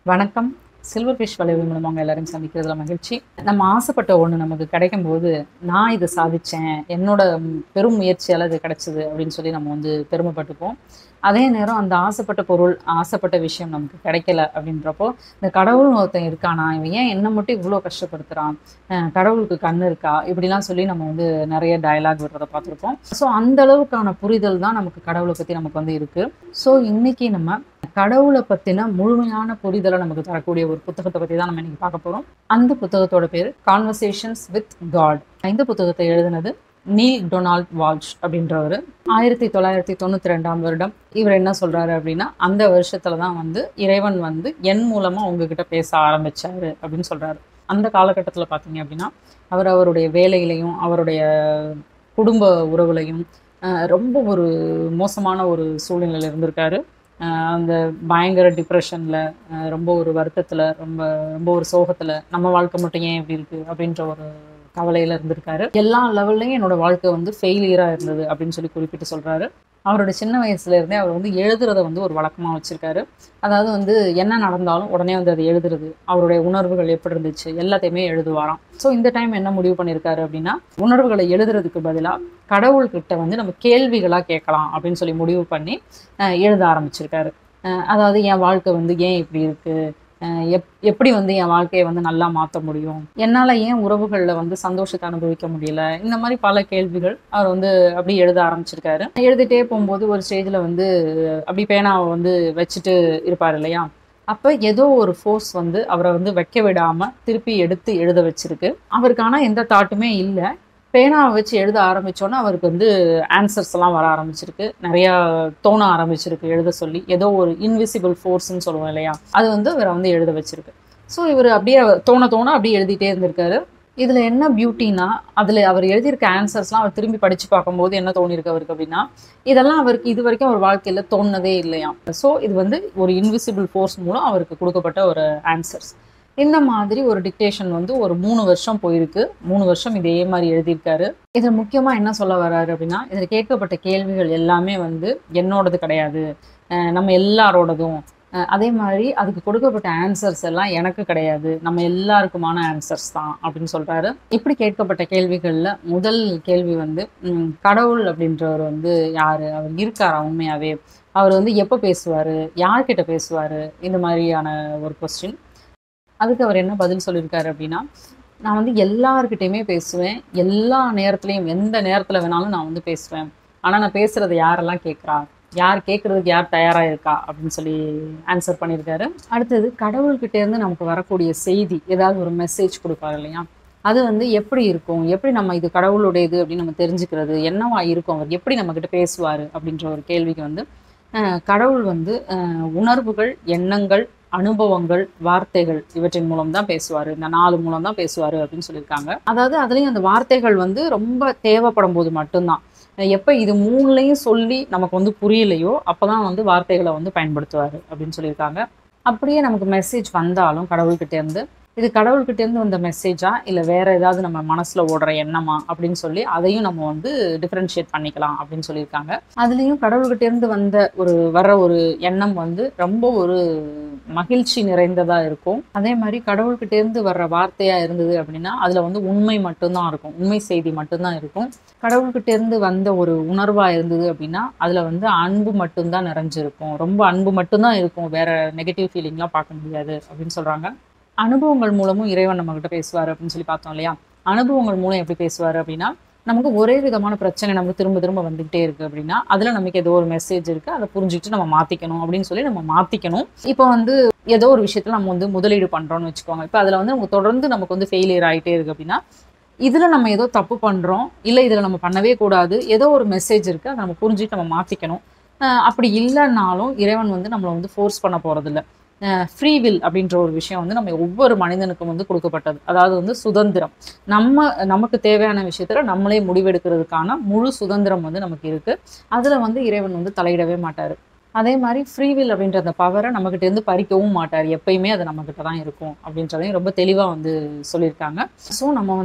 வணக்கம் silver fish வளைவு மூலமாக உங்க எல்லாரையும் சந்திக்கிறதுல மகிழ்ச்சி நம்ம ஆசைப்பட்ட ஒன்று நமக்கு கிடைக்கும் போது நான் இதை சாதிச்சேன் என்னோட ம், பெரும் முயற்சியால் இது கிடைச்சது அப்படின்னு சொல்லி நம்ம வந்து பெருமைப்பட்டுப்போம் அதே நேரம் அந்த ஆசைப்பட்ட பொருள் ஆசைப்பட்ட விஷயம் நமக்கு கிடைக்கல அப்படின்றப்போ இந்த கடவுள்னு ஒருத்தன் இருக்கானா இவன் ஏன் என்ன மட்டும் இவ்வளோ கஷ்டப்படுத்துறான் அஹ் கடவுளுக்கு கண்ணு இருக்கா இப்படிலாம் சொல்லி நம்ம வந்து நிறைய டயலாக் விடுறத பார்த்துருப்போம் ஸோ அந்த அளவுக்கான புரிதல் தான் நமக்கு கடவுளை பற்றி நமக்கு வந்து இருக்கு ஸோ இன்னைக்கு நம்ம கடவுளை பற்றின முழுமையான புரிதலை நமக்கு தரக்கூடிய ஒரு புத்தகத்தை பற்றி தான் நம்ம இன்னைக்கு பார்க்க போகிறோம் அந்த புத்தகத்தோட பேர் கான்வர்சேஷன்ஸ் வித் காட் இந்த புத்தகத்தை எழுதினது நீல் டொனால்ட் வால்ஷ் அப்படின்றவர் ஆயிரத்தி தொள்ளாயிரத்தி தொண்ணூற்றி ரெண்டாம் வருடம் இவர் என்ன சொல்றாரு அப்படின்னா அந்த வருஷத்துல தான் வந்து இறைவன் வந்து என் மூலமா உங்ககிட்ட பேச ஆரம்பிச்சாரு அப்படின்னு சொல்றாரு அந்த காலகட்டத்தில் பார்த்தீங்க அப்படின்னா அவர் அவருடைய வேலையிலையும் அவருடைய குடும்ப உறவுலையும் அஹ், ரொம்ப ஒரு மோசமான ஒரு சூழ்நிலையில் இருந்திருக்காரு அஹ், அந்த பயங்கர டிப்ரெஷனில் ரொம்ப ஒரு வருத்தத்தில் ரொம்ப ரொம்ப ஒரு சோகத்தில் நம்ம வாழ்க்கை மட்டும் ஏன் இப்படி இருக்குது அப்படின்ற ஒரு கவலையில் இருந்திருக்காரு எல்லா லெவல்லையும் என்னோட வாழ்க்கை வந்து ஃபெயிலியராக இருந்தது அப்படின்னு சொல்லி குறிப்பிட்டு சொல்கிறாரு அவரோட சின்ன வயசுல இருந்தே அவர் வந்து எழுதுறத வந்து ஒரு வழக்கமாக வச்சிருக்காரு அதாவது வந்து என்ன நடந்தாலும் உடனே வந்து அதை எழுதுறது அவருடைய உணர்வுகள் எப்படி இருந்துச்சு எல்லாத்தையுமே எழுதுவாராம் ஸோ இந்த டைம் என்ன முடிவு பண்ணியிருக்காரு அப்படின்னா உணர்வுகளை எழுதுறதுக்கு பதிலாக கடவுள்கிட்ட வந்து நம்ம கேள்விகளாக கேட்கலாம் அப்படின்னு சொல்லி முடிவு பண்ணி அஹ், எழுத ஆரம்பிச்சிருக்காரு அஹ், அதாவது என் வாழ்க்கை வந்து ஏன் இப்படி இருக்கு அஹ், எப் எப்படி வந்து என் வாழ்க்கையை வந்து நல்லா மாற்ற முடியும் என்னால் ஏன் உறவுகளில் வந்து சந்தோஷத்தை அனுபவிக்க முடியல இந்த மாதிரி பல கேள்விகள் அவர் வந்து அப்படி எழுத ஆரம்பிச்சிருக்காரு எழுதிட்டே போகும்போது ஒரு ஸ்டேஜில் வந்து அப்படி பேனாவை வந்து வச்சுட்டு இருப்பார் இல்லையா அப்போ ஏதோ ஒரு ஃபோர்ஸ் வந்து அவரை வந்து வைக்க விடாமல் திருப்பி எடுத்து எழுத வச்சிருக்கு அவருக்கு ஆனால் எந்த தாட்டுமே இல்லை பேனாவை வச்சு எழுத ஆரம்பிச்சோன்னே அவருக்கு வந்து ஆன்சர்ஸ் எல்லாம் வர ஆரம்பிச்சிருக்கு நிறையா தோண ஆரம்பிச்சிருக்கு எழுத சொல்லி ஏதோ ஒரு இன்விசிபிள் ஃபோர்ஸ்ன்னு சொல்லுவோம் இல்லையா அது வந்து இவரை வந்து எழுத வச்சிருக்கு ஸோ இவர் அப்படியே தோண தோண அப்படியே எழுதிட்டே இருந்திருக்காரு இதில் என்ன பியூட்டினா அதில் அவர் எழுதியிருக்க ஆன்சர்ஸ்லாம் அவர் திரும்பி படித்து பார்க்கும்போது என்ன தோணியிருக்கு அவருக்கு அப்படின்னா இதெல்லாம் அவருக்கு இது வரைக்கும் அவர் வாழ்க்கையில் தோணுனதே இல்லையா ஸோ இது வந்து ஒரு இன்விசிபிள் ஃபோர்ஸ் மூலம் அவருக்கு கொடுக்கப்பட்ட ஒரு ஆன்சர்ஸ் இந்த மாதிரி ஒரு டிக்டேஷன் வந்து ஒரு மூணு வருஷம் போயிருக்கு மூணு வருஷம் இதே மாதிரி எழுதியிருக்காரு இதில் முக்கியமாக என்ன சொல்ல வர்றாரு அப்படின்னா இதில் கேட்கப்பட்ட கேள்விகள் எல்லாமே வந்து என்னோடது கிடையாது அஹ் நம்ம எல்லாரோடதும் அஹ் அதே மாதிரி அதுக்கு கொடுக்கப்பட்ட ஆன்சர்ஸ் எல்லாம் எனக்கு கிடையாது நம்ம எல்லாருக்குமான ஆன்சர்ஸ் தான் அப்படின்னு சொல்றாரு இப்படி கேட்கப்பட்ட கேள்விகள்ல முதல் கேள்வி வந்து ம், கடவுள் அப்படின்றவர் வந்து யாரு அவர் இருக்காரா உண்மையாவே அவர் வந்து எப்போ பேசுவாரு யார்கிட்ட பேசுவாரு இந்த மாதிரியான ஒரு கொஸ்டின் அதுக்கு அவர் என்ன பதில் சொல்லியிருக்காரு அப்படின்னா நான் வந்து எல்லார்கிட்டயுமே பேசுவேன் எல்லா நேரத்துலையும் எந்த நேரத்தில் வேணாலும் நான் வந்து பேசுவேன் ஆனால் நான் பேசுறதை யாரெல்லாம் கேட்குறா யார் கேட்குறதுக்கு யார் தயாராக இருக்கா அப்படின்னு சொல்லி ஆன்சர் பண்ணியிருக்காரு அடுத்தது கடவுள்கிட்ட இருந்து நமக்கு வரக்கூடிய செய்தி ஏதாவது ஒரு மெசேஜ் கொடுப்பாரு இல்லையா அது வந்து எப்படி இருக்கும் எப்படி நம்ம இது கடவுளுடையது அப்படின்னு நம்ம தெரிஞ்சுக்கிறது என்னவா இருக்கும் அவர் எப்படி நம்மக்கிட்ட பேசுவார் அப்படின்ற ஒரு கேள்விக்கு வந்து அஹ், கடவுள் வந்து அஹ், உணர்வுகள் எண்ணங்கள் அனுபவங்கள் வார்த்தைகள் இவற்றின் மூலம் தான் பேசுவார் இந்த நாலு மூலம் தான் பேசுவார் அப்படின்னு சொல்லியிருக்காங்க அதாவது அதுலேயும் அந்த வார்த்தைகள் வந்து ரொம்ப தேவைப்படும் போது மட்டும்தான் எப்போ இது மூணுலையும் சொல்லி நமக்கு வந்து புரியலையோ அப்போ தான் வந்து வார்த்தைகளை வந்து பயன்படுத்துவார் அப்படின்னு சொல்லியிருக்காங்க அப்படியே நமக்கு மெசேஜ் வந்தாலும் கடவுள்கிட்ட இருந்து இது கடவுள்கிட்ட இருந்து வந்த மெசேஜா இல்லை வேற ஏதாவது நம்ம மனசுல ஓடுற எண்ணமா அப்படின்னு சொல்லி அதையும் நம்ம வந்து டிஃப்ரென்ஷியேட் பண்ணிக்கலாம் அப்படின்னு சொல்லியிருக்காங்க அதுலேயும் கடவுள்கிட்ட இருந்து வந்த ஒரு வர்ற ஒரு எண்ணம் வந்து ரொம்ப ஒரு மகிழ்ச்சி நிறைந்ததா இருக்கும் அதே மாதிரி கடவுள்கிட்ட இருந்து வர்ற வார்த்தையா இருந்தது அப்படின்னா அதுல வந்து உண்மை மட்டும்தான் இருக்கும் உண்மை செய்தி மட்டும்தான் இருக்கும் கடவுள்கிட்ட இருந்து வந்த ஒரு உணர்வா இருந்தது அப்படின்னா அதுல வந்து அன்பு மட்டும்தான் நிறைஞ்சிருக்கும் ரொம்ப அன்பு மட்டும்தான் இருக்கும் வேற நெகட்டிவ் ஃபீலிங்லாம் பார்க்க முடியாது அப்படின்னு சொல்றாங்க அனுபவங்கள் மூலமும் இறைவன் நம்ம கிட்ட பேசுவார் அப்படின்னு சொல்லி பார்த்தோம் இல்லையா அனுபவங்கள் மூலம் எப்படி பேசுவார் அப்படின்னா நமக்கு ஒரே விதமான பிரச்சனை நமக்கு திரும்ப திரும்ப வந்துகிட்டே இருக்கு அப்படின்னா அதுல நமக்கு ஏதோ ஒரு மெசேஜ் இருக்கு அதை புரிஞ்சுக்கிட்டு நம்ம மாத்திக்கணும் அப்படின்னு சொல்லி நம்ம மாத்திக்கணும் இப்போ வந்து ஏதோ ஒரு விஷயத்துல நம்ம வந்து முதலீடு பண்றோம்னு வச்சுக்கோங்க இப்போ அதுல வந்து நமக்கு தொடர்ந்து நமக்கு வந்து ஃபெயிலியர் ஆயிட்டே இருக்கு அப்படின்னா இதுல நம்ம ஏதோ தப்பு பண்றோம் இல்ல இதுல நம்ம பண்ணவே கூடாது ஏதோ ஒரு மெசேஜ் இருக்கு அதை நம்ம புரிஞ்சுட்டு நம்ம மாத்திக்கணும் அஹ் அப்படி இல்லைன்னாலும் இறைவன் வந்து நம்மளை வந்து ஃபோர்ஸ் பண்ண போறதில்ல ஃப்ரீ வில் அப்படின்ற ஒரு விஷயம் வந்து நம்ம ஒவ்வொரு மனிதனுக்கும் வந்து கொடுக்கப்பட்டது அதாவது வந்து சுதந்திரம் நம்ம நமக்கு தேவையான விஷயத்துல நம்மளே முடிவெடுக்கிறதுக்கான முழு சுதந்திரம் வந்து நமக்கு இருக்கு அதுல வந்து இறைவன் வந்து தலையிடவே மாட்டாரு அதே மாதிரி ஃப்ரீ வில் அப்படின்ற அந்த பவரை நம்மகிட்ட இருந்து பறிக்கவும் மாட்டார் எப்பயுமே அது நம்மகிட்ட தான் இருக்கும் அப்படின்றதையும் ரொம்ப தெளிவாக வந்து சொல்லியிருக்காங்க ஸோ நம்ம வந்து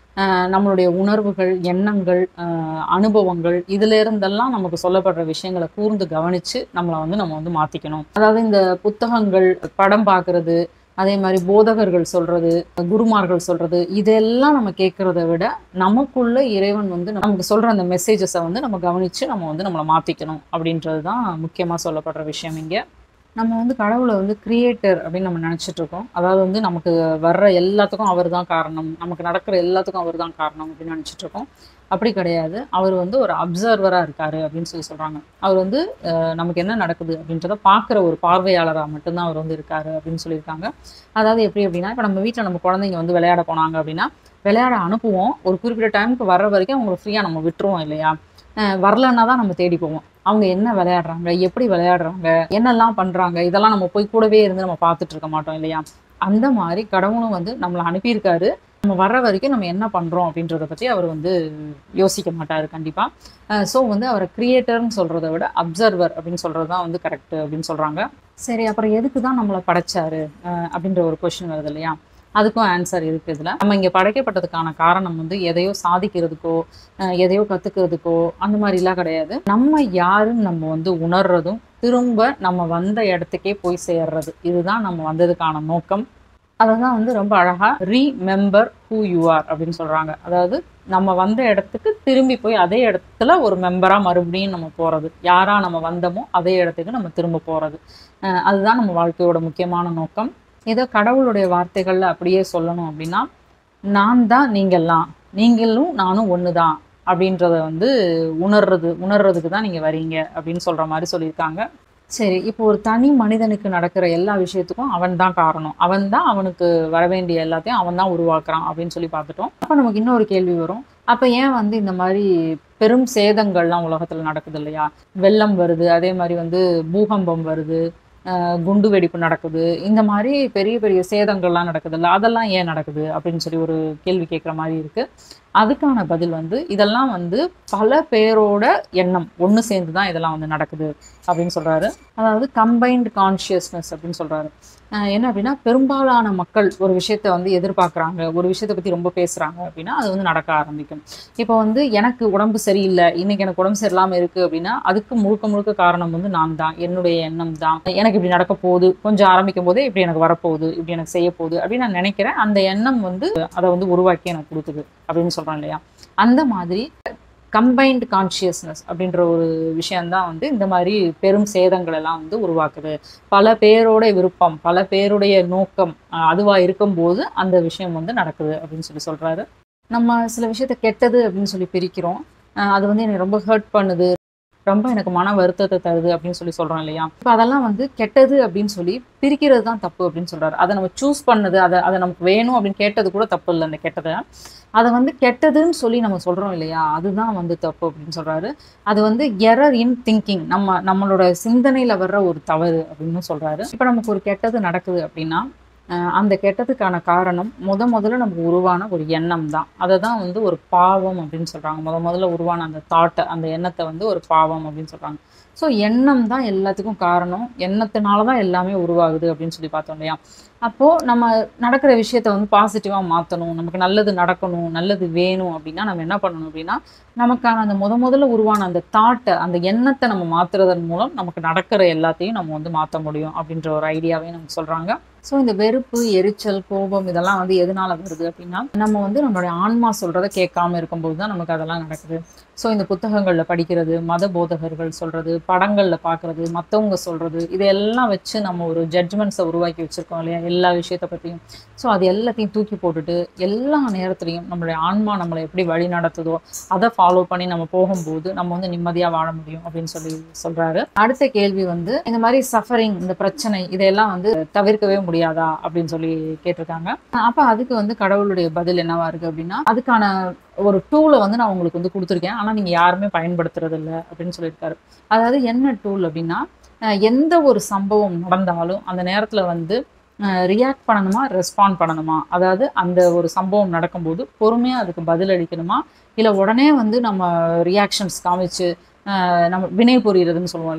அஹ் நம்மளுடைய உணர்வுகள் எண்ணங்கள் அஹ் அனுபவங்கள் இதுல இருந்தெல்லாம் நமக்கு சொல்லப்படுற விஷயங்களை கூர்ந்து கவனிச்சு நம்மளை வந்து நம்ம வந்து மாத்திக்கணும் அதாவது இந்த புத்தகங்கள் படம் பார்க்கறது அதே மாதிரி போதகர்கள் சொல்றது குருமார்கள் சொல்றது இதெல்லாம் நம்ம கேட்கறத விட நமக்குள்ள இறைவன் வந்து நமக்கு சொல்ற அந்த மெசேஜஸை வந்து நம்ம கவனிச்சு நம்ம வந்து நம்மளை மாத்திக்கணும் அப்படின்றது தான் முக்கியமா சொல்லப்படுற விஷயம் இங்க நம்ம வந்து கடவுளை வந்து கிரியேட்டர் அப்படின்னு நம்ம நினைச்சிட்டு இருக்கோம் அதாவது வந்து நமக்கு வர்ற எல்லாத்துக்கும் அவர் தான் காரணம் நமக்கு நடக்கிற எல்லாத்துக்கும் அவர் தான் காரணம் அப்படின்னு நினைச்சிட்டு இருக்கோம் அப்படி கிடையாது அவர் வந்து ஒரு அப்சர்வராக இருக்காரு அப்படின்னு சொல்லி சொல்றாங்க அவர் வந்து அஹ், நமக்கு என்ன நடக்குது அப்படின்றத பார்க்குற ஒரு பார்வையாளராக மட்டும்தான் அவர் வந்து இருக்காரு அப்படின்னு சொல்லியிருக்காங்க அதாவது எப்படி அப்படின்னா இப்போ நம்ம வீட்டில் நம்ம குழந்தைங்க வந்து விளையாட போனாங்க அப்படின்னா விளையாட அனுப்புவோம் ஒரு குறிப்பிட்ட டைமுக்கு வர்ற வரைக்கும் அவங்களை ஃப்ரீயாக நம்ம விட்டுருவோம் இல்லையா அஹ் வரலன்னா தான் நம்ம தேடி போவோம் அவங்க என்ன விளையாடுறாங்க எப்படி விளையாடுறாங்க என்னெல்லாம் பண்றாங்க இதெல்லாம் நம்ம போய் கூடவே இருந்து நம்ம பார்த்துட்டு இருக்க மாட்டோம் இல்லையா அந்த மாதிரி கடவுளும் வந்து நம்மளை அனுப்பியிருக்காரு நம்ம வர்ற வரைக்கும் நம்ம என்ன பண்றோம் அப்படின்றத பத்தி அவர் வந்து யோசிக்க மாட்டாரு கண்டிப்பா ஸோ வந்து அவரை கிரியேட்டர்னு சொல்றதை விட அப்சர்வர் அப்படின்னு சொல்றது தான் வந்து கரெக்ட் அப்படின்னு சொல்றாங்க சரி அப்புறம் எதுக்கு தான் நம்மளை படைச்சாரு அஹ் அப்படின்ற ஒரு கொஸ்டின் வருது இல்லையா அதுக்கும் ஆன்சர் இருக்கு இதுல நம்ம இங்க படைக்கப்பட்டதுக்கான காரணம் வந்து எதையோ சாதிக்கிறதுக்கோ அஹ் எதையோ கத்துக்கிறதுக்கோ அந்த மாதிரிலாம் கிடையாது நம்ம யாருன்னு நம்ம வந்து உணர்றதும் திரும்ப நம்ம வந்த இடத்துக்கே போய் சேர்றது இதுதான் நம்ம வந்ததுக்கான நோக்கம் அதை தான் வந்து ரொம்ப அழகா ரீமெம்பர் ஹூ யூ ஆர் அப்படின்னு சொல்றாங்க அதாவது நம்ம வந்த இடத்துக்கு திரும்பி போய் அதே இடத்துல ஒரு மெம்பரா மறுபடியும் நம்ம போறது யாரா நம்ம வந்தோமோ அதே இடத்துக்கு நம்ம திரும்ப போறது அஹ் அதுதான் நம்ம வாழ்க்கையோட முக்கியமான நோக்கம் ஏதோ கடவுளுடைய வார்த்தைகள்ல அப்படியே சொல்லணும் அப்படின்னா நான் தான் நீங்கள்லாம் நீங்களும் நானும் ஒன்று தான் அப்படின்றத வந்து உணர்றது உணர்றதுக்கு தான் நீங்கள் வரீங்க அப்படின்னு சொல்கிற மாதிரி சொல்லியிருக்காங்க சரி இப்போ ஒரு தனி மனிதனுக்கு நடக்கிற எல்லா விஷயத்துக்கும் அவன் தான் காரணம் அவன் தான் அவனுக்கு வர வேண்டிய எல்லாத்தையும் அவன் தான் உருவாக்குறான் அப்படின்னு சொல்லி பார்த்துட்டோம் அப்போ நமக்கு இன்னொரு கேள்வி வரும் அப்போ ஏன் வந்து இந்த மாதிரி பெரும் சேதங்கள்லாம் உலகத்தில் நடக்குது இல்லையா வெள்ளம் வருது அதே மாதிரி வந்து பூகம்பம் வருது அஹ் குண்டு வெடிப்பு நடக்குது இந்த மாதிரி பெரிய பெரிய சேதங்கள்லாம் நடக்குது இல்லை அதெல்லாம் ஏன் நடக்குது அப்படின்னு சொல்லி ஒரு கேள்வி கேட்குற மாதிரி இருக்கு அதுக்கான பதில் வந்து இதெல்லாம் வந்து பல பேரோட எண்ணம் ஒன்று சேர்ந்து தான் இதெல்லாம் வந்து நடக்குது அப்படின்னு சொல்றாரு அதாவது கம்பைன்டு கான்ஷியஸ்னஸ் அப்படின்னு சொல்றாரு அஹ் என்ன அப்படின்னா பெரும்பாலான மக்கள் ஒரு விஷயத்த வந்து எதிர்பார்க்குறாங்க ஒரு விஷயத்தை பற்றி ரொம்ப பேசுகிறாங்க அப்படின்னா அது வந்து நடக்க ஆரம்பிக்கும் இப்போ வந்து எனக்கு உடம்பு சரியில்லை இன்னைக்கு எனக்கு உடம்பு சரியில்லாமல் இருக்குது அப்படின்னா அதுக்கு முழுக்க முழுக்க காரணம் வந்து நான் தான் என்னுடைய எண்ணம் தான் எனக்கு இப்படி நடக்க போகுது கொஞ்சம் ஆரம்பிக்கும் போதே இப்படி எனக்கு வரப்போகுது இப்படி எனக்கு செய்ய போகுது அப்படின்னு நான் நினைக்கிறேன் அந்த எண்ணம் வந்து அதை வந்து உருவாக்கி எனக்கு கொடுக்குது அப்படின்னு சொல்கிறேன் இல்லையா அந்த மாதிரி கம்பைன்டு கான்ஷியஸ்னஸ் அப்படின்ற ஒரு விஷயம்தான் வந்து இந்த மாதிரி பெரும் சேதங்கள் எல்லாம் வந்து உருவாக்குது பல பேரோட விருப்பம் பல பேருடைய நோக்கம் அஹ், அதுவா இருக்கும்போது அந்த விஷயம் வந்து நடக்குது அப்படின்னு சொல்லி சொல்றாரு நம்ம சில விஷயத்த கெட்டது அப்படின்னு சொல்லி பிரிக்கிறோம் அஹ், அது வந்து எனக்கு ரொம்ப ஹர்ட் பண்ணுது ரொம்ப எனக்கு மன வருத்தத்தை தருது அப்படின்னு சொல்லி சொல்றோம் இல்லையா இப்போ அதெல்லாம் வந்து கெட்டது அப்படின்னு சொல்லி பிரிக்கிறது தான் தப்பு அப்படின்னு சொல்றாரு அதை நம்ம சூஸ் பண்ணது அதை அதை நமக்கு வேணும் அப்படின்னு கேட்டது கூட தப்பு இல்லை அந்த கெட்டதை அதை வந்து கெட்டதுன்னு சொல்லி நம்ம சொல்றோம் இல்லையா அதுதான் வந்து தப்பு அப்படின்னு சொல்றாரு அது வந்து எரர் இன் திங்கிங் நம்ம நம்மளோட சிந்தனையில வர்ற ஒரு தவறு அப்படின்னு சொல்றாரு இப்போ நமக்கு ஒரு கெட்டது நடக்குது அப்படின்னா அஹ் அந்த கெட்டதுக்கான காரணம் முத முதல்ல நமக்கு உருவான ஒரு எண்ணம் தான் அதை தான் வந்து ஒரு பாவம் அப்படின்னு சொல்றாங்க முத முதல்ல உருவான அந்த தாட்டை அந்த எண்ணத்தை வந்து ஒரு பாவம் அப்படின்னு சொல்றாங்க ஸோ எண்ணம் தான் எல்லாத்துக்கும் காரணம் எண்ணத்தினால தான் எல்லாமே உருவாகுது அப்படின்னு சொல்லி பார்த்தோம் இல்லையா அப்போது நம்ம நடக்கிற விஷயத்த வந்து பாசிட்டிவாக மாற்றணும் நமக்கு நல்லது நடக்கணும் நல்லது வேணும் அப்படின்னா நம்ம என்ன பண்ணணும் அப்படின்னா நமக்கான அந்த முத முதல்ல உருவான அந்த தாட்டை அந்த எண்ணத்தை நம்ம மாற்றுறதன் மூலம் நமக்கு நடக்கிற எல்லாத்தையும் நம்ம வந்து மாற்ற முடியும் அப்படின்ற ஒரு ஐடியாவே நமக்கு சொல்கிறாங்க ஸோ இந்த வெறுப்பு எரிச்சல் கோபம் இதெல்லாம் வந்து எதனால வருது அப்படின்னா நம்ம வந்து நம்மளுடைய ஆன்மா சொல்கிறத கேட்காம இருக்கும்போது தான் நமக்கு அதெல்லாம் நடக்குது ஸோ இந்த புத்தகங்களில் படிக்கிறது மத போதகர்கள் சொல்கிறது படங்களில் பார்க்குறது மற்றவங்க சொல்கிறது இதெல்லாம் வச்சு நம்ம ஒரு ஜட்ஜ்மெண்ட்ஸை உருவாக்கி வச்சுருக்கோம் இல்லையா எல்லா விஷயத்தை பற்றியும் ஸோ அது எல்லாத்தையும் தூக்கி போட்டுட்டு எல்லா நேரத்துலையும் நம்மளுடைய ஆன்மா நம்மளை எப்படி வழி நடத்துதோ அதை ஃபாலோ பண்ணி நம்ம போகும்போது நம்ம வந்து நிம்மதியாக வாழ முடியும் அப்படின்னு சொல்லி சொல்கிறாரு அடுத்த கேள்வி வந்து இந்த மாதிரி சஃபரிங் இந்த பிரச்சனை இதெல்லாம் வந்து தவிர்க்கவே முடியாதா அப்படின்னு சொல்லி கேட்டிருக்காங்க அப்போ அதுக்கு வந்து கடவுளுடைய பதில் என்னவா இருக்கு அப்படின்னா அதுக்கான ஒரு டூலை வந்து நான் உங்களுக்கு வந்து கொடுத்துருக்கேன் ஆனால் நீங்கள் யாருமே பயன்படுத்துறது இல்லை அப்படின்னு சொல்லியிருக்காரு அதாவது என்ன டூல் அப்படின்னா அஹ் எந்த ஒரு சம்பவம் நடந்தாலும் அந்த நேரத்தில் வந்து ரியாக்ட் பண்ணணுமா ரெஸ்பாண்ட் பண்ணணுமா அதாவது அந்த ஒரு சம்பவம் நடக்கும்போது பொறுமையாக அதுக்கு பதில் அளிக்கணுமா இல்லை உடனே வந்து நம்ம ரியாக்ஷன்ஸ் காமிச்சு அஹ் நம்ம வினை புரியுறதுன்னு சொல்லுவோம் இல்லையா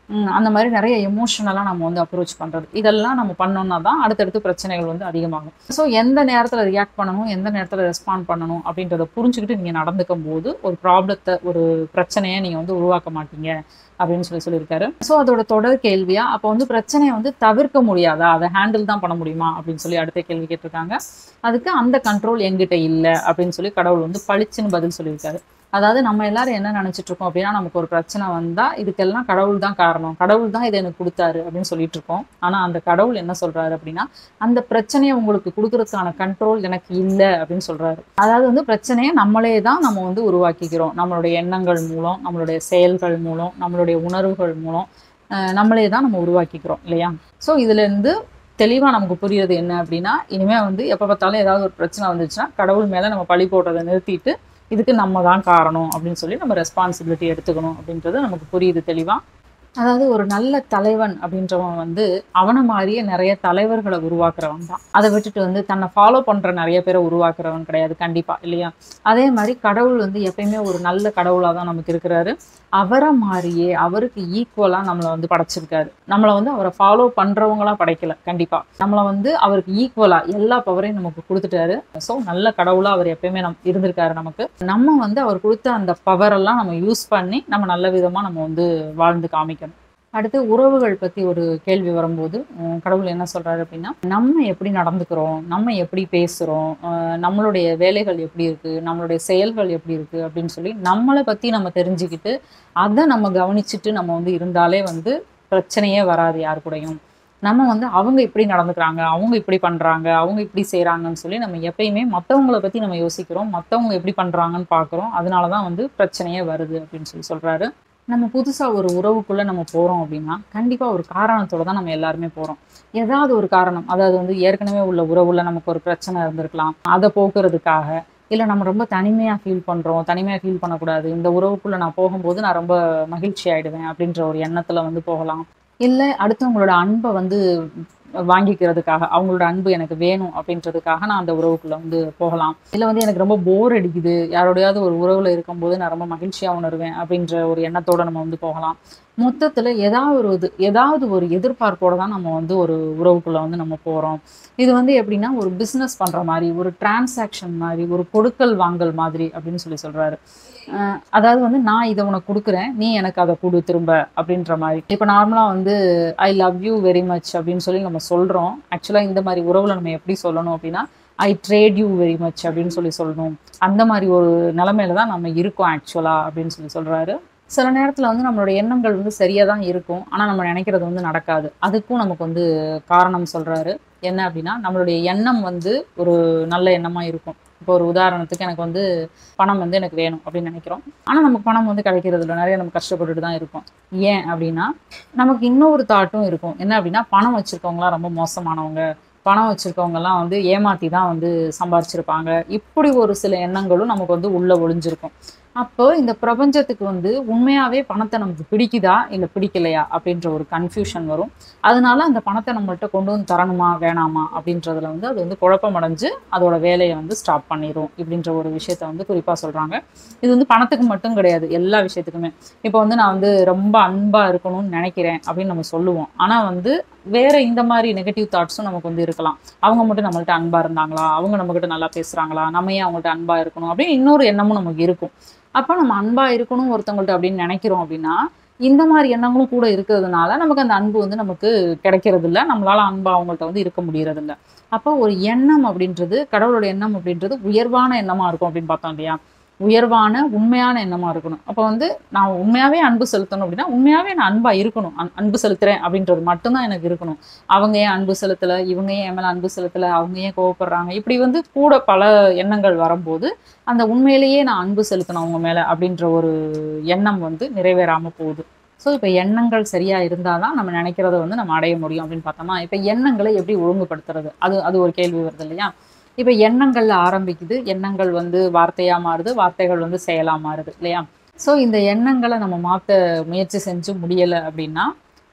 ம், அந்த மாதிரி நிறைய எமோஷனலாக நம்ம வந்து அப்ரோச் பண்ணுறது இதெல்லாம் நம்ம பண்ணோம்னா தான் அடுத்தடுத்து பிரச்சனைகள் வந்து அதிகமாகும் ஸோ எந்த நேரத்தில் ரியாக்ட் பண்ணணும் எந்த நேரத்தில் ரெஸ்பாண்ட் பண்ணணும் அப்படின்றத புரிஞ்சுக்கிட்டு நீங்கள் நடந்துக்கும் போது ஒரு ப்ராப்ளத்தை ஒரு பிரச்சனையை நீங்கள் வந்து உருவாக்க மாட்டீங்க அப்படின்னு சொல்லி சொல்லியிருக்காரு ஸோ அதோட தொடர் கேள்வியா அப்போ வந்து பிரச்சனையை வந்து தவிர்க்க முடியாதா அதை ஹேண்டில் தான் பண்ண முடியுமா அப்படின்னு சொல்லி அடுத்த கேள்வி கேட்டிருக்காங்க அதுக்கு அந்த கண்ட்ரோல் எங்கிட்ட இல்லை அப்படின்னு சொல்லி கடவுள் வந்து பளிச்சுன்னு பதில் சொல்லியிருக்காரு அதாவது நம்ம எல்லாரும் என்ன நினைச்சிட்டு இருக்கோம் அப்படின்னா நமக்கு ஒரு பிரச்சனை வந்தா இதுக்கெல்லாம் கடவுள் தான் காரணம் கடவுள் தான் இதை எனக்கு கொடுத்தாரு அப்படின்னு சொல்லிட்டு இருக்கோம் ஆனா அந்த கடவுள் என்ன சொல்றாரு அப்படின்னா அந்த பிரச்சனையை உங்களுக்கு கொடுக்கறதுக்கான கண்ட்ரோல் எனக்கு இல்லை அப்படின்னு சொல்றாரு அதாவது வந்து பிரச்சனையை நம்மளே தான் நம்ம வந்து உருவாக்கிக்கிறோம் நம்மளுடைய எண்ணங்கள் மூலம் நம்மளுடைய செயல்கள் மூலம் நம்மளுடைய உணர்வுகள் மூலம் அஹ் நம்மளே தான் நம்ம உருவாக்கிக்கிறோம் இல்லையா ஸோ இதுல இருந்து தெளிவாக நமக்கு புரியுறது என்ன அப்படின்னா இனிமேல் வந்து எப்போ பார்த்தாலும் ஏதாவது ஒரு பிரச்சனை வந்துச்சுன்னா கடவுள் மேலே நம்ம பழி போடுறதை நிறுத்திட்டு இதுக்கு நம்ம தான் காரணம் அப்படின்னு சொல்லி நம்ம ரெஸ்பான்சிபிலிட்டி எடுத்துக்கணும் அப்படின்றது நமக்கு புரியுது தெளிவாக அதாவது ஒரு நல்ல தலைவன் அப்படின்றவன் வந்து அவனை மாதிரியே நிறைய தலைவர்களை உருவாக்குறவன் தான் அதை விட்டுட்டு வந்து தன்னை ஃபாலோ பண்ற நிறைய பேரை உருவாக்குறவன் கிடையாது கண்டிப்பா இல்லையா அதே மாதிரி கடவுள் வந்து எப்பயுமே ஒரு நல்ல கடவுளாக தான் நமக்கு இருக்கிறாரு அவரை மாதிரியே அவருக்கு ஈக்குவலா நம்மளை வந்து படைச்சிருக்காரு நம்மளை வந்து அவரை ஃபாலோ பண்றவங்களா படைக்கல கண்டிப்பா நம்மளை வந்து அவருக்கு ஈக்குவலா எல்லா பவரையும் நமக்கு கொடுத்துட்டாரு ஸோ நல்ல கடவுளா அவர் எப்பயுமே நம் இருந்திருக்காரு நமக்கு நம்ம வந்து அவர் கொடுத்த அந்த பவர் எல்லாம் நம்ம யூஸ் பண்ணி நம்ம நல்ல விதமா நம்ம வந்து வாழ்ந்து காமிக்கணும் அடுத்து உறவுகள் பத்தி ஒரு கேள்வி வரும்போது உம், கடவுள் என்ன சொல்றாரு அப்படின்னா நம்ம எப்படி நடந்துக்கிறோம் நம்ம எப்படி பேசுறோம் அஹ், நம்மளுடைய வேலைகள் எப்படி இருக்கு நம்மளுடைய செயல்கள் எப்படி இருக்கு அப்படின்னு சொல்லி நம்மளை பத்தி நம்ம தெரிஞ்சுக்கிட்டு அதை நம்ம கவனிச்சுட்டு நம்ம வந்து இருந்தாலே வந்து பிரச்சனையே வராது யார் கூடயும் நம்ம வந்து அவங்க இப்படி நடந்துக்கிறாங்க அவங்க இப்படி பண்றாங்க அவங்க இப்படி செய்றாங்கன்னு சொல்லி நம்ம எப்பயுமே மற்றவங்கள பத்தி நம்ம யோசிக்கிறோம் மற்றவங்க எப்படி பண்றாங்கன்னு பார்க்குறோம் அதனால தான் வந்து பிரச்சனையே வருது அப்படின்னு சொல்லி சொல்றாரு நம்ம புதுசா ஒரு உறவுக்குள்ள நம்ம போறோம் அப்படின்னா கண்டிப்பா ஒரு காரணத்தோட தான் நம்ம எல்லாருமே போறோம் ஏதாவது ஒரு காரணம் அதாவது வந்து ஏற்கனவே உள்ள உறவுல நமக்கு ஒரு பிரச்சனை இருந்திருக்கலாம் அதை போக்குறதுக்காக இல்லை நம்ம ரொம்ப தனிமையாக ஃபீல் பண்ணுறோம் தனிமையாக ஃபீல் பண்ணக்கூடாது இந்த உறவுக்குள்ளே நான் போகும்போது நான் ரொம்ப மகிழ்ச்சி ஆயிடுவேன் அப்படின்ற ஒரு எண்ணத்தில் வந்து போகலாம் இல்லை அடுத்தவங்களோட அன்பை வந்து வாங்கிக்கிறதுக்காக அவங்களோட அன்பு எனக்கு வேணும் அப்படின்றதுக்காக நான் அந்த உறவுக்குள்ள வந்து போகலாம் இல்லை வந்து எனக்கு ரொம்ப போர் அடிக்குது யாரோடையாவது ஒரு உறவுல இருக்கும்போது நான் ரொம்ப மகிழ்ச்சியா உணர்வேன் அப்படின்ற ஒரு எண்ணத்தோட நம்ம வந்து போகலாம் மொத்தத்துல ஏதாவது ஒரு இது ஏதாவது ஒரு எதிர்பார்ப்போட தான் நம்ம வந்து ஒரு உறவுக்குள்ள வந்து நம்ம போறோம் இது வந்து எப்படின்னா ஒரு பிஸ்னஸ் பண்ற மாதிரி ஒரு டிரான்சாக்ஷன் மாதிரி ஒரு கொடுக்கல் வாங்கல் மாதிரி அப்படின்னு சொல்லி சொல்றாரு அஹ் அதாவது வந்து நான் இதை உனக்கு கொடுக்குறேன் நீ எனக்கு அதை கொடு திரும்ப அப்படின்ற மாதிரி இப்போ நார்மலாக வந்து I love you very much அப்படின்னு சொல்லி நம்ம சொல்கிறோம் ஆக்சுவலாக இந்த மாதிரி உறவுல நம்ம எப்படி சொல்லணும் அப்படின்னா I trade you very much அப்படின்னு சொல்லி சொல்லணும் அந்த மாதிரி ஒரு நிலமையில தான் நம்ம இருக்கோம் ஆக்சுவலாக அப்படின்னு சொல்லி சொல்கிறாரு சில நேரத்தில் வந்து நம்மளோட எண்ணங்கள் வந்து சரியாக தான் இருக்கும் ஆனால் நம்ம நினைக்கிறது வந்து நடக்காது அதுக்கும் நமக்கு வந்து காரணம் சொல்கிறாரு என்ன அப்படின்னா நம்மளுடைய எண்ணம் வந்து ஒரு நல்ல எண்ணமாக இருக்கும் இப்போ ஒரு உதாரணத்துக்கு எனக்கு வந்து பணம் வந்து எனக்கு வேணும் அப்படின்னு நினைக்கிறோம் ஆனால் நமக்கு பணம் வந்து கிடைக்கிறது இல்லை நிறைய நம்ம கஷ்டப்பட்டுட்டு தான் இருக்கோம் ஏன் அப்படின்னா நமக்கு இன்னொரு தாட்டும் இருக்கும் என்ன அப்படின்னா பணம் வச்சுருக்கவங்களாம் ரொம்ப மோசமானவங்க பணம் வச்சுருக்கவங்கலாம் வந்து ஏமாற்றி தான் வந்து சம்பாரிச்சிருப்பாங்க இப்படி ஒரு சில எண்ணங்களும் நமக்கு வந்து உள்ளே ஒளிஞ்சிருக்கும் அப்போ இந்த பிரபஞ்சத்துக்கு வந்து உண்மையாவே பணத்தை நமக்கு பிடிக்குதா இல்லை பிடிக்கலையா அப்படின்ற ஒரு கன்ஃபியூஷன் வரும் அதனால அந்த பணத்தை நம்மள்ட்ட கொண்டு வந்து தரணுமா வேணாமா அப்படின்றதுல வந்து அது வந்து குழப்பம் அடைஞ்சு அதோட வேலையை வந்து ஸ்டாப் பண்ணிடும் இப்படின்ற ஒரு விஷயத்த வந்து குறிப்பாக சொல்றாங்க இது வந்து பணத்துக்கு மட்டும் கிடையாது எல்லா விஷயத்துக்குமே இப்போ வந்து நான் வந்து ரொம்ப அன்பா இருக்கணும்னு நினைக்கிறேன் அப்படின்னு நம்ம சொல்லுவோம் ஆனா வந்து வேற இந்த மாதிரி நெகட்டிவ் தாட்ஸும் நமக்கு வந்து இருக்கலாம் அவங்க மட்டும் நம்மள்ட்ட அன்பா இருந்தாங்களா அவங்க நம்மகிட்ட நல்லா பேசுறாங்களா நம்ம ஏன் அவங்கள்ட்ட அன்பா இருக்கணும் அப்படின்னு இன்னொரு எண்ணமும் நமக்கு இருக்கும் அப்ப நம்ம அன்பா இருக்கணும் ஒருத்தவங்கள்ட்ட அப்படின்னு நினைக்கிறோம் அப்படின்னா இந்த மாதிரி எண்ணங்களும் கூட இருக்கிறதுனால நமக்கு அந்த அன்பு வந்து நமக்கு கிடைக்கிறது இல்ல நம்மளால அன்பா அவங்கள்ட்ட வந்து இருக்க முடியறது இல்ல அப்போ ஒரு எண்ணம் அப்படின்றது கடவுளோட எண்ணம் அப்படின்றது உயர்வான எண்ணமா இருக்கும் அப்படின்னு பார்த்தோம் இல்லையா உயர்வான உண்மையான எண்ணமா இருக்கணும் அப்போ வந்து நான் உண்மையாவே அன்பு செலுத்தணும் அப்படின்னா உண்மையாவே நான் அன்பா இருக்கணும் அன்- அன்பு செலுத்துறேன் அப்படின்றது மட்டும்தான் எனக்கு இருக்கணும் அவங்க ஏன் அன்பு செலுத்தல இவங்க ஏன் என் மேல அன்பு செலுத்தல அவங்க ஏன் கோவப்படுறாங்க இப்படி வந்து கூட பல எண்ணங்கள் வரும்போது அந்த உண்மையிலேயே நான் அன்பு செலுத்தணும் அவங்க மேல அப்படின்ற ஒரு எண்ணம் வந்து நிறைவேறாம போகுது ஸோ இப்போ எண்ணங்கள் சரியா இருந்தாதான் நம்ம நினைக்கிறத வந்து நம்ம அடைய முடியும் அப்படின்னு பார்த்தோமா இப்போ எண்ணங்களை எப்படி ஒழுங்குபடுத்துறது அது அது ஒரு கேள்வி வருது இல்லையா இப்போ எண்ணங்கள்ல ஆரம்பிக்குது எண்ணங்கள் வந்து வார்த்தையா மாறுது வார்த்தைகள் வந்து செயலா மாறுது இல்லையா ஸோ இந்த எண்ணங்களை நம்ம மாற்ற முயற்சி செஞ்சு முடியலை அப்படின்னா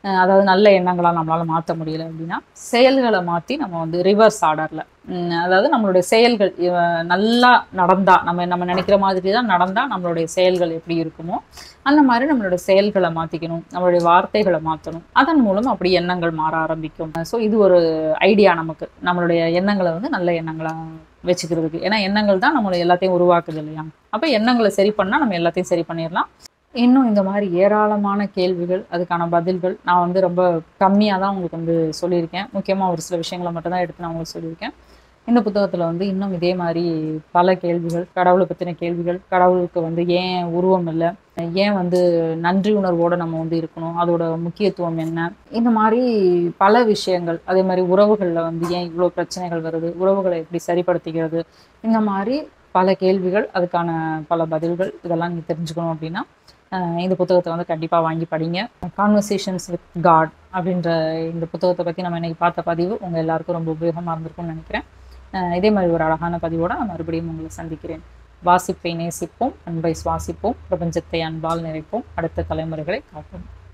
அஹ் அதாவது நல்ல எண்ணங்களா நம்மளால மாற்ற முடியல அப்படின்னா செயல்களை மாற்றி நம்ம வந்து ரிவர்ஸ் ஆர்டரில் அதாவது நம்மளுடைய செயல்கள் இவ- நல்லா நடந்தா நம்ம நம்ம நினைக்கிற மாதிரி தான் நடந்தா நம்மளுடைய செயல்கள் எப்படி இருக்குமோ அந்த மாதிரி நம்மளுடைய செயல்களை மாற்றிக்கணும் நம்மளுடைய வார்த்தைகளை மாற்றணும் அதன் மூலம் அப்படி எண்ணங்கள் மாற ஆரம்பிக்கும் ஸோ இது ஒரு ஐடியா நமக்கு நம்மளுடைய எண்ணங்களை வந்து நல்ல எண்ணங்களா வச்சுக்கிறதுக்கு ஏன்னா எண்ணங்கள் தான் நம்மளை எல்லாத்தையும் உருவாக்குது இல்லையா அப்போ எண்ணங்களை சரி பண்ணால் நம்ம எல்லாத்தையும் சரி பண்ணிடலாம் இன்னும் இந்த மாதிரி ஏராளமான கேள்விகள் அதுக்கான பதில்கள் நான் வந்து ரொம்ப கம்மியாக தான் உங்களுக்கு வந்து சொல்லியிருக்கேன் முக்கியமாக ஒரு சில விஷயங்களை மட்டும் தான் எடுத்து நான் உங்களுக்கு சொல்லியிருக்கேன் இந்த புத்தகத்தில் வந்து இன்னும் இதே மாதிரி பல கேள்விகள் கடவுளை பற்றின கேள்விகள் கடவுளுக்கு வந்து ஏன் உருவம் இல்லை ஏன் வந்து நன்றி உணர்வோடு நம்ம வந்து இருக்கணும் அதோட முக்கியத்துவம் என்ன இந்த மாதிரி பல விஷயங்கள் அதே மாதிரி உறவுகளில் வந்து ஏன் இவ்வளோ பிரச்சனைகள் வருது உறவுகளை எப்படி சரிப்படுத்திக்கிறது இந்த மாதிரி பல கேள்விகள் அதுக்கான பல பதில்கள் இதெல்லாம் நீங்கள் தெரிஞ்சுக்கணும் அப்படின்னா அஹ் இந்த புத்தகத்தை வந்து கண்டிப்பாக வாங்கி படிங்க கான்வர்சேஷன்ஸ் வித் காட் அப்படின்ற இந்த புத்தகத்தை பற்றி நம்ம இன்னைக்கு பார்த்த பதிவு உங்கள் எல்லாருக்கும் ரொம்ப உபயோகமாக இருந்திருக்கும்னு நினைக்கிறேன் அஹ் இதே மாதிரி ஒரு அழகான பதிவோட நான் மறுபடியும் உங்களை சந்திக்கிறேன் வாசிப்பை நேசிப்போம் அன்பை சுவாசிப்போம் பிரபஞ்சத்தை அன்பால் நிறைப்போம் அடுத்த தலைமுறைகளை காப்போம்